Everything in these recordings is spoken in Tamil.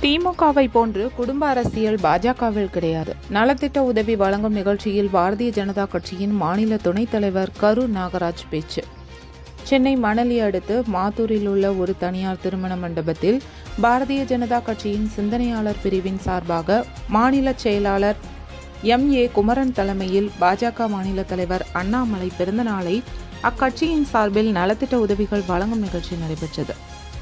திமுகவை போன்று குடும்ப அரசியல் பாஜகவில் கிடையாது நலத்திட்ட உதவி வழங்கும் நிகழ்ச்சியில் பாரதிய ஜனதா கட்சியின் மாநில துணைத் தலைவர் கரு நாகராஜ் பேச்சு சென்னை மணலி அடுத்து மாத்தூரில் உள்ள ஒரு தனியார் திருமண மண்டபத்தில் பாரதிய ஜனதா கட்சியின் சிந்தனையாளர் பிரிவின் சார்பாக மாநில செயலாளர் எம் ஏ குமரன் தலைமையில் பாஜக மாநில தலைவர் அண்ணாமலை பிறந்தநாளை அக்கட்சியின் சார்பில் நலத்திட்ட உதவிகள் வழங்கும் நிகழ்ச்சி நடைபெற்றது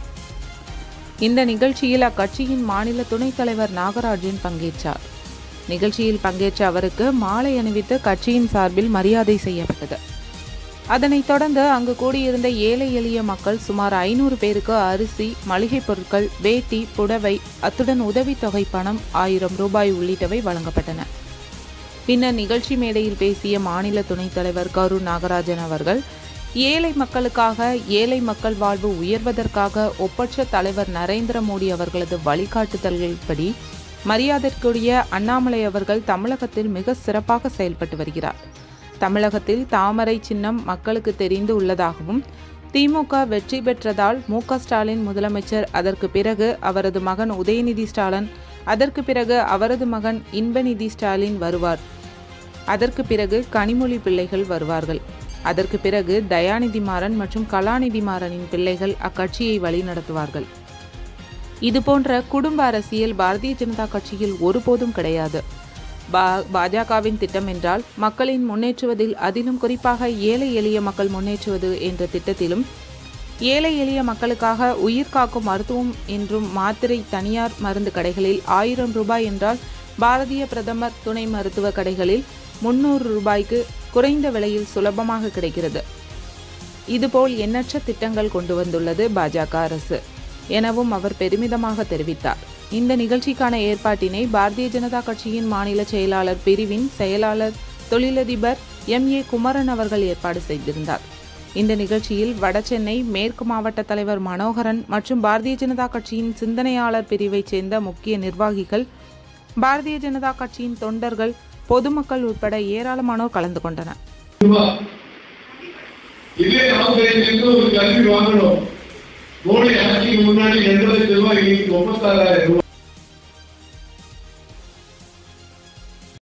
இந்த நிகழ்ச்சியில் அக்கட்சியின் மாநில துணைத் தலைவர் நாகராஜன் பங்கேற்றார் நிகழ்ச்சியில் பங்கேற்ற அவருக்கு மாலை அணிவித்து கட்சியின் சார்பில் மரியாதை செய்யப்பட்டது அதனைத் தொடர்ந்து அங்கு கூடியிருந்த ஏழை எளிய மக்கள் சுமார் ஐநூறு பேருக்கு அரிசி மளிகைப் பொருட்கள் வேட்டி புடவை அத்துடன் உதவித்தொகை பணம் ஆயிரம் ரூபாய் உள்ளிட்டவை வழங்கப்பட்டன பின்னர் நிகழ்ச்சி மேடையில் பேசிய மாநில துணைத் தலைவர் கரு நாகராஜன் அவர்கள் ஏழை மக்களுக்காக ஏழை மக்கள் வாழ்வு உயர்வதற்காக ஒப்பற்ற தலைவர் நரேந்திர மோடி அவர்களது வழிகாட்டுதல்களின்படி மரியாதைக்குரிய அண்ணாமலை அவர்கள் தமிழகத்தில் மிக சிறப்பாக செயல்பட்டு வருகிறார் தமிழகத்தில் தாமரை சின்னம் மக்களுக்கு தெரிந்து உள்ளதாகவும் திமுக வெற்றி பெற்றதால் மு க ஸ்டாலின் முதலமைச்சர் அதற்கு பிறகு அவரது மகன் உதயநிதி ஸ்டாலின் அதற்கு பிறகு அவரது மகன் இன்பநிதி ஸ்டாலின் வருவார் அதற்கு பிறகு கனிமொழி பிள்ளைகள் வருவார்கள் அதற்கு பிறகு தயாநிதி மாறன் மற்றும் கலாநிதி மாறனின் பிள்ளைகள் அக்கட்சியை வழிநடத்துவார்கள் இதுபோன்ற குடும்ப அரசியல் பாரதிய ஜனதா கட்சியில் ஒருபோதும் கிடையாது பா பாஜகவின் திட்டம் என்றால் மக்களின் முன்னேற்றுவதில் அதிலும் குறிப்பாக ஏழை எளிய மக்கள் முன்னேற்றுவது என்ற திட்டத்திலும் ஏழை எளிய மக்களுக்காக உயிர் காக்கும் மருத்துவம் என்றும் மாத்திரை தனியார் மருந்து கடைகளில் ஆயிரம் ரூபாய் என்றால் பாரதிய பிரதமர் துணை மருத்துவ கடைகளில் முன்னூறு ரூபாய்க்கு குறைந்த விலையில் சுலபமாக கிடைக்கிறது இதுபோல் எண்ணற்ற திட்டங்கள் கொண்டு வந்துள்ளது பாஜக அரசு எனவும் அவர் பெருமிதமாக தெரிவித்தார் இந்த நிகழ்ச்சிக்கான ஏற்பாட்டினை பாரதிய ஜனதா கட்சியின் மாநில செயலாளர் பிரிவின் செயலாளர் தொழிலதிபர் எம் ஏ குமரன் அவர்கள் ஏற்பாடு செய்திருந்தார் இந்த நிகழ்ச்சியில் வடசென்னை மேற்கு மாவட்ட தலைவர் மனோகரன் மற்றும் பாரதிய ஜனதா கட்சியின் சிந்தனையாளர் பிரிவைச் சேர்ந்த முக்கிய நிர்வாகிகள் பாரதிய ஜனதா கட்சியின் தொண்டர்கள் பொதுமக்கள் உட்பட ஏராளமானோர் கலந்து கொண்டனர் ரூபாய். இதே நாமக்கலிலிருந்து ஒரு கல்வி வாங்கணும் மோடி ஆட்சிக்கு முன்னாடி ரெண்டு லட்சம் ரூபாய் இன்னைக்கு ஒன்பத்தாறாயிரம் ரூபாய்